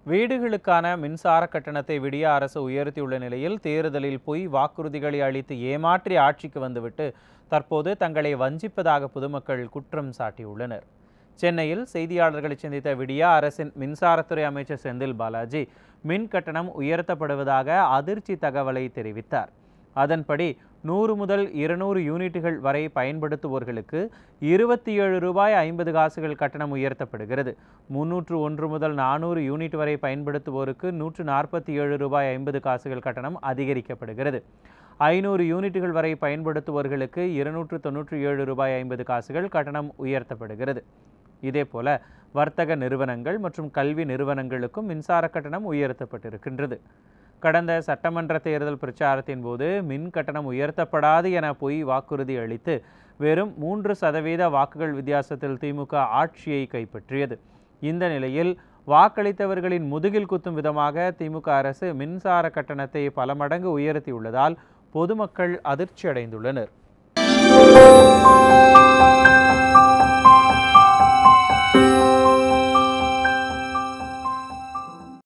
வீடுகளுக்கான மின்சார கட்டணத்தை விடிய அரசு உயர்த்தியுள்ள நிலையில் தேர்தலில் பொய் வாக்குறுதிகளை அளித்து ஏமாற்றி ஆட்சிக்கு வந்துவிட்டு தற்போது தங்களை வஞ்சிப்பதாக பொதுமக்கள் குற்றம் சாட்டியுள்ளனர் சென்னையில் செய்தியாளர்களை சந்தித்த விடியா அரசின் மின்சாரத்துறை அமைச்சர் செந்தில் பாலாஜி மின் கட்டணம் உயர்த்தப்படுவதாக அதிர்ச்சி தகவலை தெரிவித்தார் அதன்படி நூறு முதல் இருநூறு யூனிட்டுகள் வரை பயன்படுத்துவோர்களுக்கு இருபத்தி ஏழு ரூபாய் ஐம்பது காசுகள் கட்டணம் உயர்த்தப்படுகிறது முன்னூற்று ஒன்று முதல் நானூறு யூனிட் வரை பயன்படுத்துவோருக்கு நூற்று நாற்பத்தி ஏழு ரூபாய் ஐம்பது காசுகள் கட்டணம் அதிகரிக்கப்படுகிறது ஐநூறு யூனிட்டுகள் வரை பயன்படுத்துவோர்களுக்கு இருநூற்று தொன்னூற்றி ஏழு ரூபாய் ஐம்பது காசுகள் கட்டணம் உயர்த்தப்படுகிறது இதேபோல வர்த்தக நிறுவனங்கள் மற்றும் கல்வி நிறுவனங்களுக்கும் மின்சார கட்டணம் உயர்த்தப்பட்டிருக்கின்றது கடந்த சட்டமன்ற தேர்தல் பிரச்சாரத்தின் போது மின் கட்டணம் உயர்த்தப்படாது என பொய் வாக்குறுதி அளித்து வெறும் மூன்று சதவீத வாக்குகள் வித்தியாசத்தில் திமுக ஆட்சியை கைப்பற்றியது இந்த நிலையில் வாக்களித்தவர்களின் முதுகில் குத்தும் விதமாக திமுக அரசு மின்சார கட்டணத்தை பல மடங்கு உயர்த்தியுள்ளதால் பொதுமக்கள் அதிர்ச்சி அடைந்துள்ளனர்